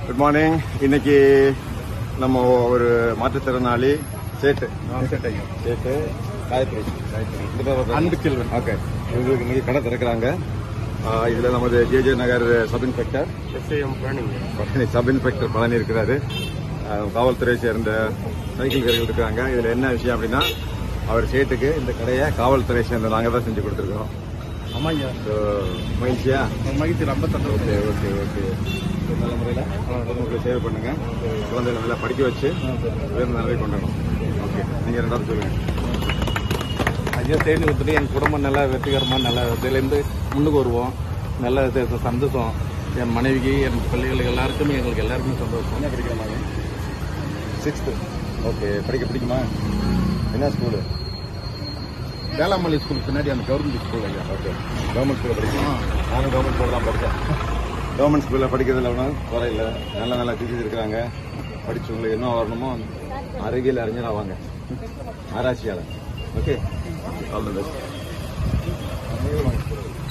Good morning இன்னைக்கு நம்ம ஒரு மாற்றுத்திறனாளி சேட்டு சேட்டு காயத்ரி அன்பு செல்வன். ஓகே இவங்களுக்கு இன்னைக்கு கடை திறக்கிறாங்க ஆ, இதுல நமது J J Nagar sub inspector எஸ்ஐஎம் planning Palani sub inspector Palani இருக்கிறாரு ஆ, காவல்துறையை சேர்ந்த சைக்கிள் வீரர்கள் இருக்காங்க இதுல என்ன விஷயம் அப்படின்னா அவர் சேட்டுக்கு இந்த கடையை காவல்துறையை சேர்ந்த நாங்க தான் செஞ்சு கொடுத்துருக்கோம் ஆமாய்யா ஸோ மகிழ்ச்சியா மகிழ்ச்சி ரொம்ப சந்தோஷம் ஓகே ஓகே ஓகே நல்ல முறையில் உங்களுக்கு சேவை பண்ணுங்க குழந்தைகளை நல்லா படிக்க வச்சு உயர்ந்த நிலையை கொண்டு வரணும் ஓகே நீங்கள் ரெண்டாவது சொல்லுங்க ஐயா தேடி கொடுத்துட்டு என் குடும்பம் நல்லா வெற்றிகரமாக நல்லா இதுலேருந்து முன்னுக்கு வருவோம் நல்ல இது- சந்தோஷம் என் மனைவிக்கு என் பிள்ளைகளுக்கு எல்லாருக்குமே எங்களுக்கு எல்லாருக்குமே சந்தோஷம் என்ன படிக்கிற மாதிரி சிக்ஸ்த்து ஓகே படிக்க பிடிக்குமா என்ன ஸ்கூலு வேளாமல்லி ஸ்கூல் பின்னாடி அந்த கவர்மெண்ட் ஸ்கூல் ஐயா ஓகே கவர்மெண்ட் ஸ்கூலில் படிக்கணும் நானும் கவர்மெண்ட் ஸ்கூலில் தான் படித்தேன் கவர்மெண்ட் ஸ்கூலில் படிக்கிறதுல ஒன்றும் குறையில்ல நல்ல நல்ல டீச்சர்ஸ் இருக்கிறாங்க படிச்சு உங்களுக்கு என்ன வரணுமோ அறிவியல் அறிஞர் ஆவாங்க ஆராய்ச்சியாளர் ஓகே ஆல் தி பெஸ்ட்